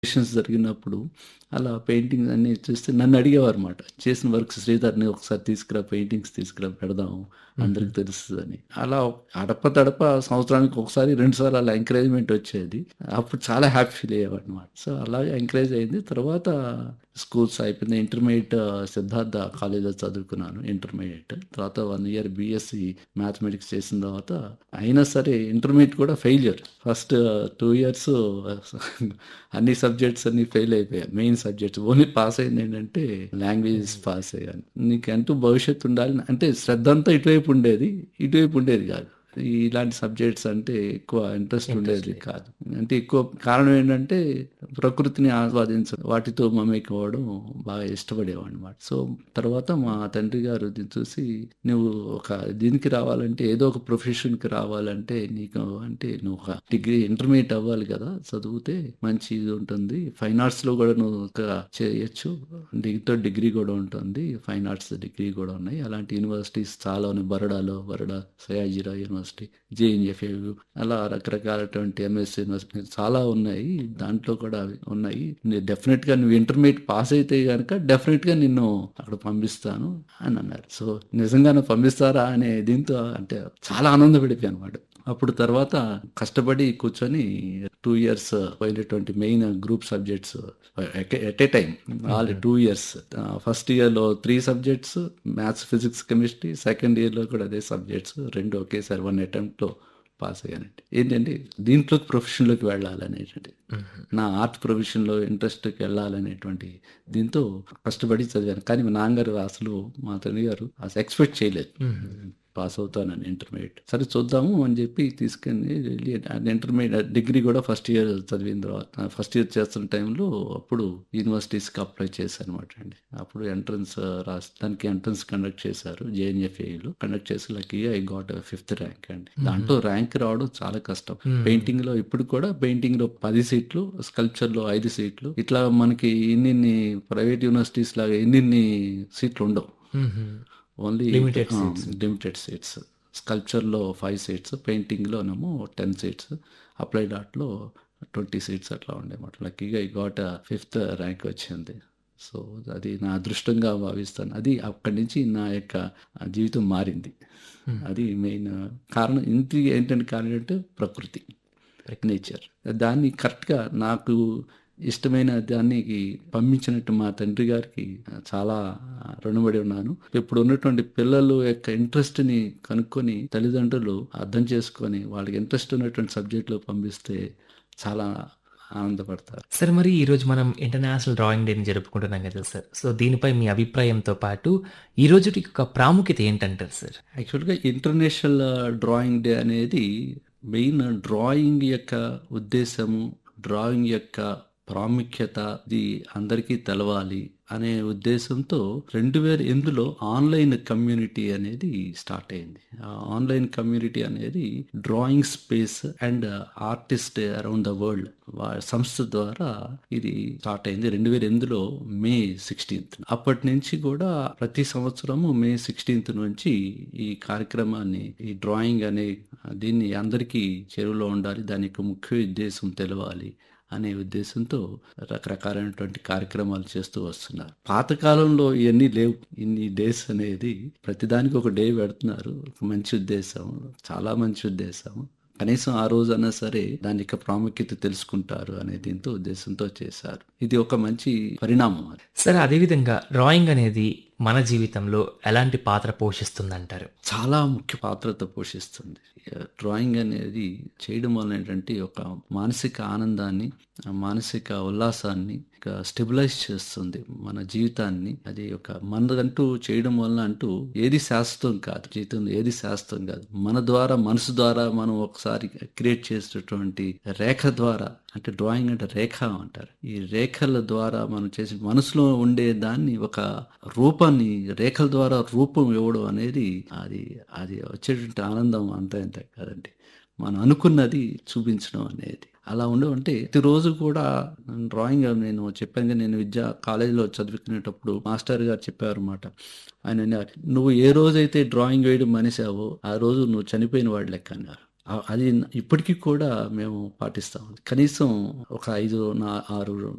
exhibitions జరిగినప్పుడు అలా paintings అన్నీ చూస్తే నన్ను అడిగేవారు అనమాట చేసిన వర్క్ శ్రీధర్ని ఒకసారి తీసుకురా పెయింటింగ్స్ తీసుకురా పెడదాం అందరికి తెలుస్తుందని అలా అడప తడప సంవత్సరానికి ఒకసారి రెండు సార్లు అలా ఎంకరేజ్మెంట్ వచ్చేది అప్పుడు చాలా హ్యాపీ ఫీల్ అయ్యేవాడు అనమాట సో అలాగే ఎంకరేజ్ అయింది తర్వాత స్కూల్స్ అయిపోయింది ఇంటర్మీడియట్ సిద్ధార్థ కాలేజ్లో చదువుకున్నాను ఇంటర్మీడియట్ తర్వాత వన్ ఇయర్ బీఎస్సీ మ్యాథమెటిక్స్ చేసిన తర్వాత అయినా సరే ఇంటర్మీడియట్ కూడా ఫెయిల్యూర్ ఫస్ట్ టూ ఇయర్స్ అన్ని సబ్జెక్ట్స్ అన్ని ఫెయిల్ అయిపోయాయి మెయిన్ సబ్జెక్ట్స్ ఓన్లీ పాస్ అయింది ఏంటంటే లాంగ్వేజెస్ పాస్ అయ్యాను నీకంటూ భవిష్యత్తు ఉండాలి అంటే శ్రద్ధ అంతా ఇటువైపు ఉండేది ఇటువైపు ఉండేది కాదు ఇలాంటి సబ్జెక్ట్స్ అంటే ఎక్కువ ఇంట్రెస్ట్ ఉండేది కాదు అంటే ఎక్కువ కారణం ఏంటంటే ప్రకృతిని ఆస్వాదించడం వాటితో మమేకవడం బాగా ఇష్టపడేవాడు అనమాట సో తర్వాత మా తండ్రి గారు దీన్ని చూసి నువ్వు ఒక దీనికి రావాలంటే ఏదో ఒక ప్రొఫెషన్కి రావాలంటే నీకు అంటే నువ్వు ఒక డిగ్రీ ఇంటర్మీడియట్ అవ్వాలి కదా చదివితే మంచి ఇది ఉంటుంది ఫైన్ ఆర్ట్స్ లో కూడా నువ్వు ఒక చేయొచ్చు దీంతో డిగ్రీ కూడా ఉంటుంది ఫైన్ ఆర్ట్స్ డిగ్రీ కూడా ఉన్నాయి అలాంటి యూనివర్సిటీస్ చాలా ఉన్నాయి బరోడాలో బరోడా సయాజిరా యూనివర్సిటీ జేఎన్ఎఫ్ఏ అలా రకరకాలటువంటి ఎంఎస్ యూనివర్సిటీ చాలా ఉన్నాయి దాంట్లో కూడా అవి ఉన్నాయి డెఫినెట్ గా నువ్వు ఇంటర్మీడియట్ పాస్ అయితే కనుక డెఫినెట్ గా నిన్ను అక్కడ పంపిస్తాను అని అన్నారు సో నిజంగానే పంపిస్తారా అనే దీంతో అంటే చాలా ఆనందపడిపోయాను అనమాట అప్పుడు తర్వాత కష్టపడి కూర్చొని టూ ఇయర్స్ పోయినటువంటి main group subjects at a time all two years first ఇయర్లో three subjects maths physics chemistry second ఇయర్లో కూడా అదే సబ్జెక్ట్స్ రెండు ఒకేసారి వన్ అటెంప్ట్లో పాస్ అయ్యానండి ఏంటంటే దీంట్లోకి ప్రొఫెషన్లోకి వెళ్ళాలనేటువంటి నా ఆర్ట్ ప్రొఫెషన్లో ఇంట్రెస్ట్కి వెళ్ళాలనేటువంటి దీంతో కష్టపడి చదివాను కానీ మా నాన్నగారు అసలు మా తండ్రి గారు అసలు ఎక్స్పెక్ట్ చేయలేదు పాస్ అవుతానని ఇంటర్మీడియట్ సరే చూద్దాము అని చెప్పి తీసుకెళ్ళి వెళ్ళి ఇంటర్మీడియట్ డిగ్రీ కూడా ఫస్ట్ ఇయర్ చదివిన తర్వాత ఫస్ట్ ఇయర్ చేస్తున్న టైంలో అప్పుడు యూనివర్సిటీస్కి అప్లై చేశాను అనమాట అండి అప్పుడు ఎంట్రన్స్ రాసి దానికి ఎంట్రన్స్ కండక్ట్ చేశారు జేఎన్ఎఫ్ఏలో కండక్ట్ చేసి lucky I got fifth rank అండి దాంట్లో ర్యాంక్ రావడం చాలా కష్టం పెయింటింగ్ లో ఇప్పుడు కూడా పెయింటింగ్ లో పది సీట్లు స్కల్ప్చర్ లో ఐదు సీట్లు ఇట్లా మనకి ఇన్ని ప్రైవేట్ యూనివర్సిటీస్ లాగా ఎన్ని సీట్లు ఉండవు ఓన్లీ లిమిటెడ్ సీట్స్ స్కల్ప్చర్లో ఫైవ్ సీట్స్ పెయింటింగ్లోనేమో టెన్ సీట్స్ అప్లైడ్ ఆర్ట్లో ట్వంటీ సీట్స్ అట్లా ఉండేమాట లక్కీగా ఈ గాట్ ఫిఫ్త్ ర్యాంక్ వచ్చింది సో అది నా అదృష్టంగా భావిస్తాను అది అక్కడి నుంచి నా యొక్క జీవితం మారింది అది మెయిన్ కారణం ఇంటి ఏంటంటే కారణం అంటే ప్రకృతి నేచర్ దాన్ని కరెక్ట్గా నాకు ఇష్టమైన దానికి పంపించినట్టు మా తండ్రి గారికి చాలా రుణపడి ఉన్నాను ఇప్పుడు ఉన్నటువంటి పిల్లలు యొక్క ఇంట్రెస్ట్ని కనుక్కొని తల్లిదండ్రులు అర్థం చేసుకొని వాళ్ళకి ఇంట్రెస్ట్ ఉన్నటువంటి సబ్జెక్టులో పంపిస్తే చాలా ఆనందపడతారు సార్ మరి ఈరోజు మనం ఇంటర్నేషనల్ డ్రాయింగ్ డేని జరుపుకుంటున్నాం కదా సార్ సో దీనిపై మీ అభిప్రాయంతో పాటు ఈ రోజుకి ఒక ప్రాముఖ్యత ఏంటంటారు సార్ యాక్చువల్గా ఇంటర్నేషనల్ డ్రాయింగ్ డే అనేది మెయిన్ డ్రాయింగ్ యొక్క ఉద్దేశము డ్రాయింగ్ యొక్క ప్రాముఖ్యత ఇది అందరికీ తెలవాలి అనే ఉద్దేశంతో రెండు వేల ఎనిమిదిలో ఆన్లైన్ కమ్యూనిటీ అనేది స్టార్ట్ అయింది ఆ ఆన్లైన్ కమ్యూనిటీ అనేది drawing space and artist around the world సంస్థ ద్వారా ఇది స్టార్ట్ అయింది రెండు వేల ఎనిమిదిలో మే సిక్స్టీన్త్ అప్పటి నుంచి కూడా ప్రతి సంవత్సరము మే సిక్స్టీన్త్ నుంచి ఈ కార్యక్రమాన్ని ఈ డ్రాయింగ్ అనే దీన్ని అందరికీ చెరువులో ఉండాలి దాని యొక్క ముఖ్య ఉద్దేశం తెలవాలి అనే ఉద్దేశంతో రకరకాలైనటువంటి కార్యక్రమాలు చేస్తూ వస్తున్నారు పాతకాలంలో ఇవన్నీ లేవు ఇన్ని డేస్ అనేది ప్రతిదానికి ఒక డే పెడుతున్నారు ఒక మంచి ఉద్దేశం చాలా మంచి ఉద్దేశం కనీసం ఆ రోజన్నా సరే దాని యొక్క ప్రాముఖ్యత తెలుసుకుంటారు అనే దీంతో ఉద్దేశంతో చేశారు ఇది ఒక మంచి పరిణామం అది సార్ అదేవిధంగా డ్రాయింగ్ అనేది మన జీవితంలో ఎలాంటి పాత్ర పోషిస్తుందంటారు చాలా ముఖ్య పాత్రత పోషిస్తుంది డ్రాయింగ్ అనేది చేయడం వల్ల ఏంటంటే ఒక మానసిక ఆనందాన్ని మానసిక ఉల్లాసాన్ని స్టెబిలైజ్ చేస్తుంది మన జీవితాన్ని అది ఒక మనదంటూ చేయడం వల్ల అంటూ ఏది శాశ్వతం కాదు జీవితంలో ఏది శాశ్వతం కాదు మన ద్వారా మనసు ద్వారా మనం ఒకసారి క్రియేట్ చేసేటటువంటి రేఖ ద్వారా అంటే డ్రాయింగ్ అంటే రేఖ అంటారు ఈ రేఖల ద్వారా మనం చేసి మనసులో ఉండే దాన్ని ఒక రూపాన్ని రేఖల ద్వారా రూపం ఇవ్వడం అనేది అది అది వచ్చేటువంటి ఆనందం అంత ఎంత కాదండి మనం అనుకున్నది చూపించడం అనేది అలా ఉండవంటే ప్రతిరోజు కూడా డ్రాయింగ్ నేను చెప్పాను నేను విద్యా కాలేజీలో చదువుకునేటప్పుడు మాస్టర్ గారు చెప్పారు అనమాట ఆయన నువ్వు ఏ రోజైతే డ్రాయింగ్ వేయడం మనిషావో ఆ రోజు నువ్వు చనిపోయిన వాడు లెక్క అన్నారు అది ఇప్పటికీ కూడా మేము పాటిస్తాం కనీసం ఒక ఐదు నా ఆరు